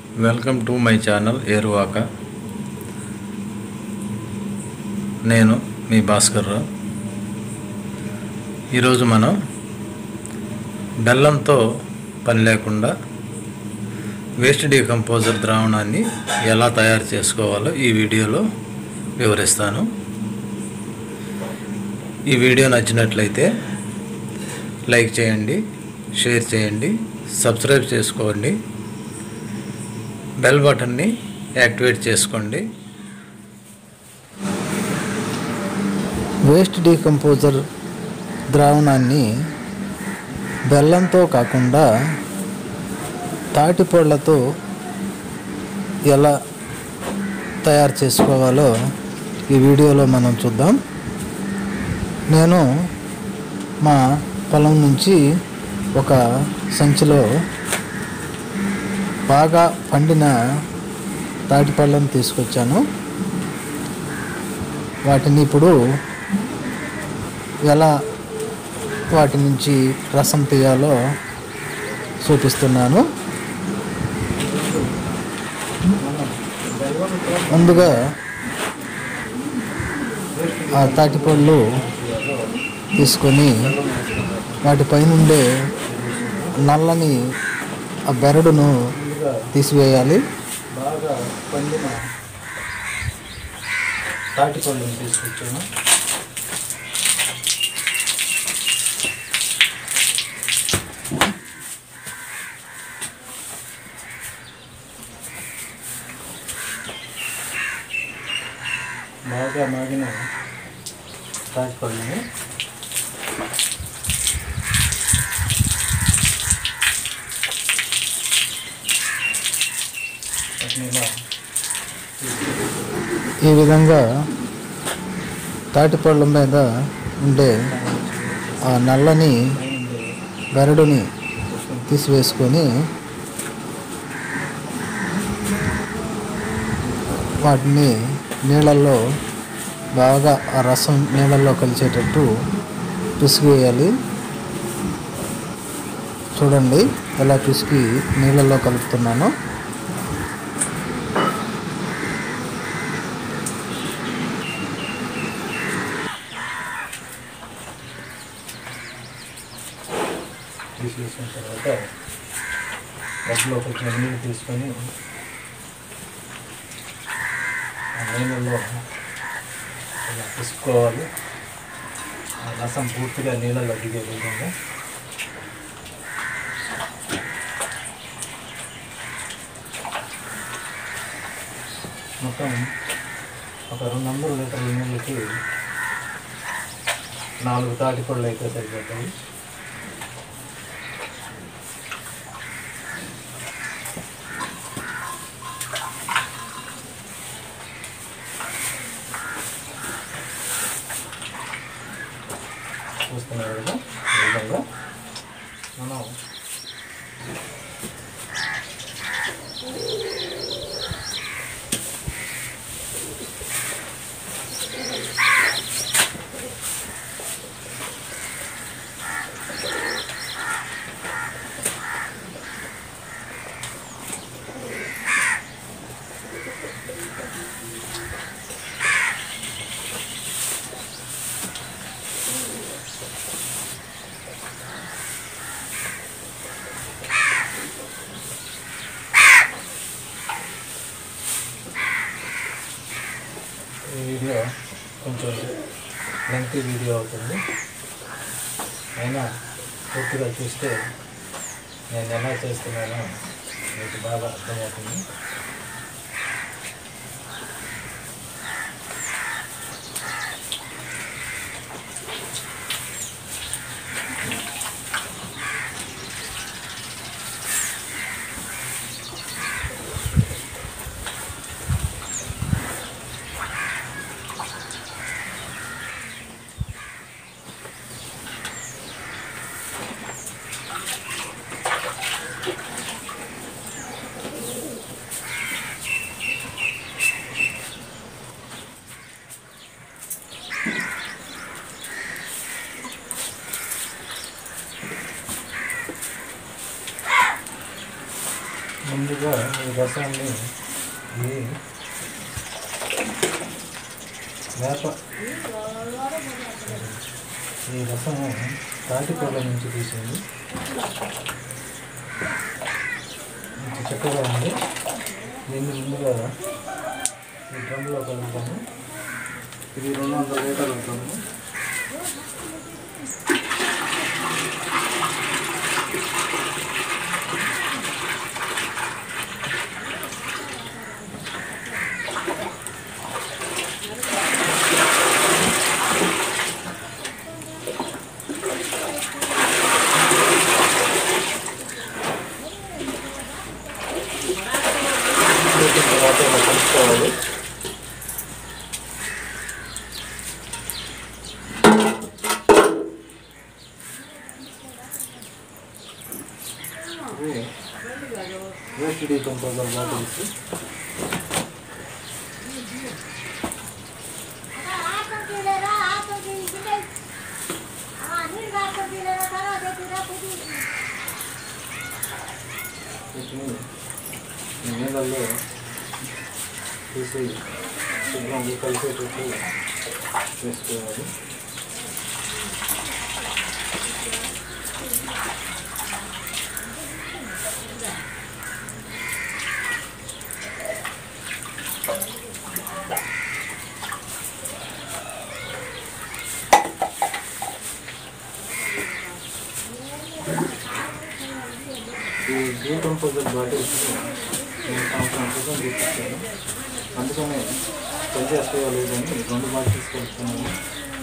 Welcome to my channel Eruvaka నేను మీ భాస్కర్రావు ఈరోజు మనం బెల్లంతో పని లేకుండా వేస్ట్ డీకంపోజర్ ద్రావణాన్ని ఎలా తయారు చేసుకోవాలో ఈ వీడియోలో వివరిస్తాను ఈ వీడియో నచ్చినట్లయితే లైక్ చేయండి షేర్ చేయండి సబ్స్క్రైబ్ చేసుకోండి బెల్ బటన్ని యాక్టివేట్ చేసుకోండి వేస్ట్ డీకంపోజర్ ద్రావణాన్ని బెల్లంతో కాకుండా తాటిపళ్ళతో ఎలా తయారు చేసుకోవాలో ఈ వీడియోలో మనం చూద్దాం నేను మా పొలం నుంచి ఒక సంచిలో బాగా పండిన తాటిపళ్ళను తీసుకొచ్చాను వాటిని ఇప్పుడు ఎలా వాటి నుంచి రసం తీయాలో చూపిస్తున్నాను ముందుగా ఆ తాటిపళ్ళు తీసుకొని వాటిపైనుండే నల్లని ఆ బెరడును తీసివేయాలి బాగా పండిన తాటిపళ్ళను తీసుకొచ్చాను బాగా మాగిన తాటిపళ్ళని వాటిని ఇలా ఈ విధంగా తాటిపళ్ళ మీద ఉండే ఆ నల్లని బెరడుని తీసివేసుకొని వాటిని నీళ్ళల్లో బాగా ఆ రసం నీళ్ళల్లో కలిసేటట్టు పిసిగివేయాలి చూడండి ఎలా పిసికి నీళ్ళల్లో కలుపుతున్నాను తీసేసిన తర్వాత డబ్బులో కొంచెం నీళ్ళు తీసుకొని ఆ నీళ్ళలో ఇలా పిసుకోవాలి ఆ రసం పూర్తిగా నీళ్ళలో దిగే విధంగా మొత్తం ఒక రెండు వందల లీటర్ల నీళ్ళకి నాలుగు తాటిపళ్ళు అయితే సరిపోతాయి చూస్తున్నారు కదా ఈ విధంగా మనం ఈ వీడియో కొంచెం లెంగ్తీ వీడియో అవుతుంది అయినా పూర్తిగా చూస్తే నేను ఎలా చేస్తున్నానో మీకు బాగా అర్థమవుతుంది ముందుగా ఈ రసాన్ని ఈ వేప ఈ రసము తాటిపళ్ళ నుంచి తీసింది మంచి చక్కగా ఉంది దీన్ని ముందుగా ఈ డ్రమ్లో కలుపుతాము ఇది రెండు వందల లీటర్ల డ్రమ్ము వేసిన తర్వాత ఇలా కలుపుకోవాలి ఇది వేస్ట్ డీకంపోజర్ బాటిల్స్ వీటిని ఈ నీళ్ళల్లో తీసి శుభ్రంగా కలిసేటట్టు వేసుకోవాలి ఈ డీకంపోజర్ బాటిల్స్ నేను సంవత్సరం క్రితం తీసుకొచ్చాను అందుకనే పని చేస్తాయో లేదని రెండు బాటిల్స్ కలుపుతున్నాను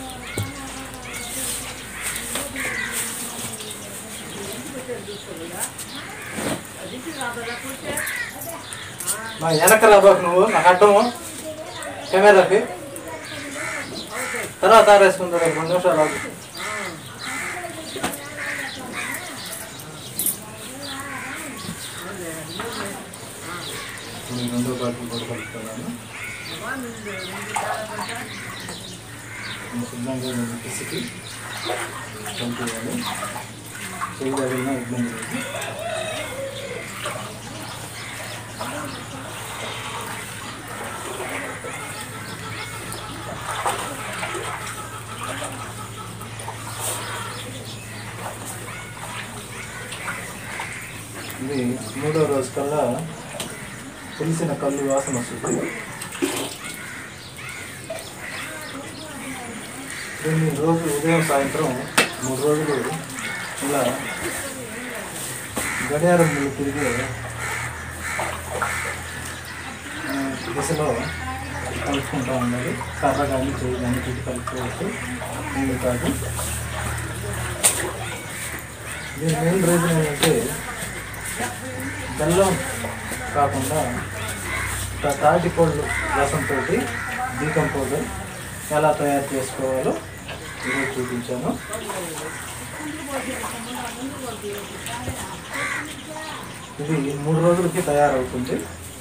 మా వెనక రాబాకు నువ్వు నాకు అడ్డము కెమెరాకి తర్వాత ఆరేసుకుంటాడు రెండు నిమిషాలు ఆగు. ఇప్పుడు ఈ రెండో బాటిల్ కూడా కలుపుతున్నాను ఈ శుభ్రంగా నేను పిసికి పంపించాలి చేయి తగిలినా ఇబ్బంది లేదు ఇది మూడో రోజు కల్లా పులిసిన కళ్ళు వాసన వస్తుంది దీన్ని రోజు ఉదయం సాయంత్రం మూడు రోజులు ఇలా గడియారం ముందు తిరిగే ఆ, దిశలో కలుపుకుంటూ ఉండాలి కర్ర కానీ చేయి కానీ తిరిగి కలుపుకోవచ్చు ఏమి కాదు దీని మెయిన్ రీజన్ ఏంటంటే బెల్లం కాకుండా తా- తాటి పళ్ళు రసంతో డీకంపోజర్ ఎలా తయారు చేసుకోవాలో ఈరోజు చూపించాను ఇది మూడు రోజులకి తయారవుతుంది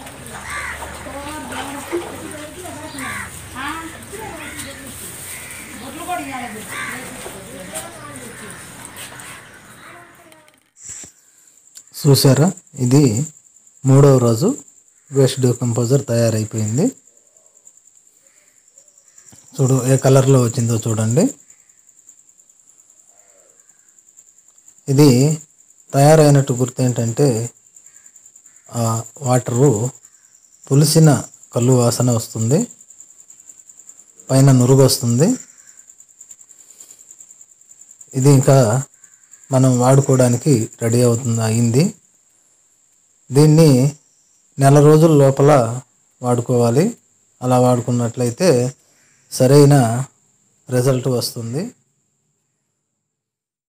చూసారా ఇది మూడవ రోజు వేస్ట్ డీకంపోజర్ తయారైపోయింది చూడు ఏ కలర్లో వచ్చిందో చూడండి ఇది తయారైనట్టు గుర్తు ఏంటంటే ఆ వాటరు పులిసిన కళ్ళు వాసన వస్తుంది పైన నురుగు వస్తుంది ఇది ఇంకా మనం వాడుకోవడానికి రెడీ అవుతుంది అయింది దీన్ని నెల రోజుల లోపల వాడుకోవాలి అలా వాడుకున్నట్లయితే సరైన రిజల్ట్ వస్తుంది